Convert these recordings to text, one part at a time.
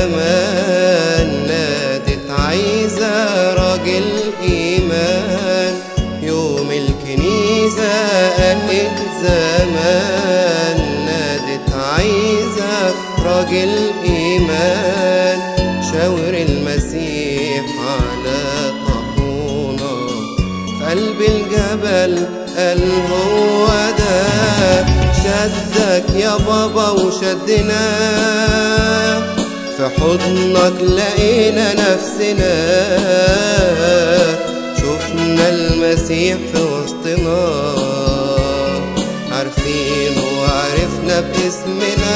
زمان نادت عايزة راجل إيمان يوم الكنيسة قالت زمان نادت عايزة راجل إيمان شاور المسيح على طاحونة في قلب الجبل قال هو ده شدك يا بابا وشدنا في حضنك لقينا نفسنا شفنا المسيح في وسطنا عارفين وعرفنا باسمنا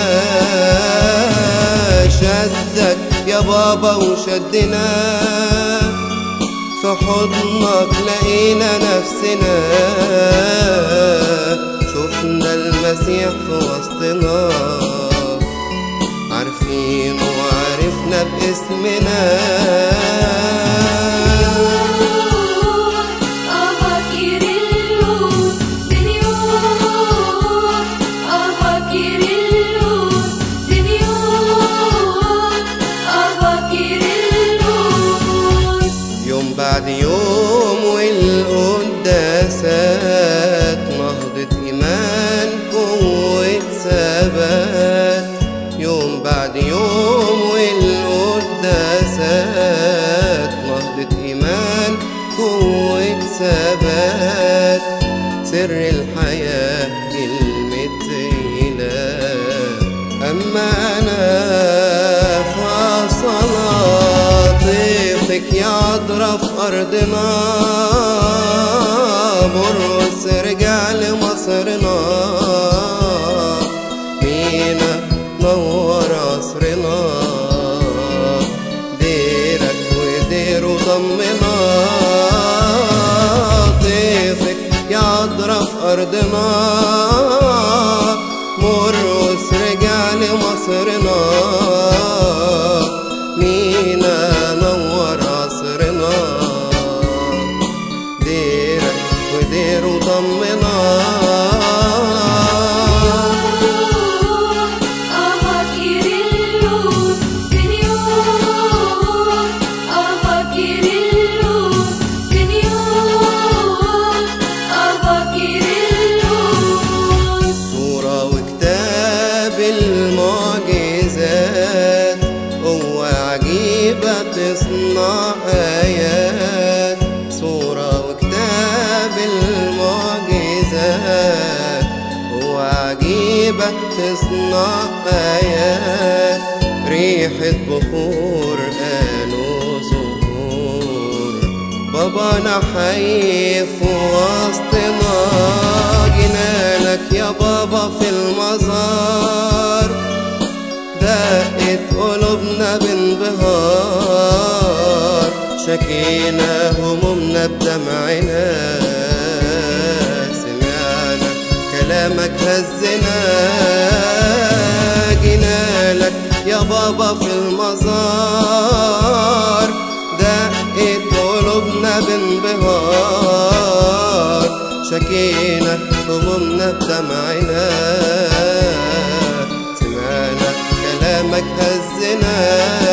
شدك يا بابا وشدنا في حضنك لقينا نفسنا شفنا المسيح في وسطنا عارفين وعرفنا باسمنا يوم بعد يوم والقداسات نهضة إيمان قوة ثبات يوم بعد يوم والقداسات نهضة إيمان قوة ثبات سر الحياة كلمة إله أما أنا فصلاة طيفك يعطر في أرضنا مرقس رجع لمصرنا مينا نور عصرنا ديرك وديره ضمنا طيفك يعطر في أرضنا مرقس رجع لمصرنا مينا نور عصرنا ديرك وديره ضمنا صورة وكتاب المعجزات هو عجيبة تصنع آيات صورة وكتاب المعجزات هو عجيبة تصنع آيات ريحة بخور قالوا زهور بابا انا حي في وسطنا جنالك يا بابا في المزار دقت قلوبنا بانبهار شكينا همومنا بدمعنا سمعنا كلامك هزنا جنالك يا بابا في المزار دقت قلوبنا بانبهار شكينا همومنا بدمعنا سمعنا كلامك هزنا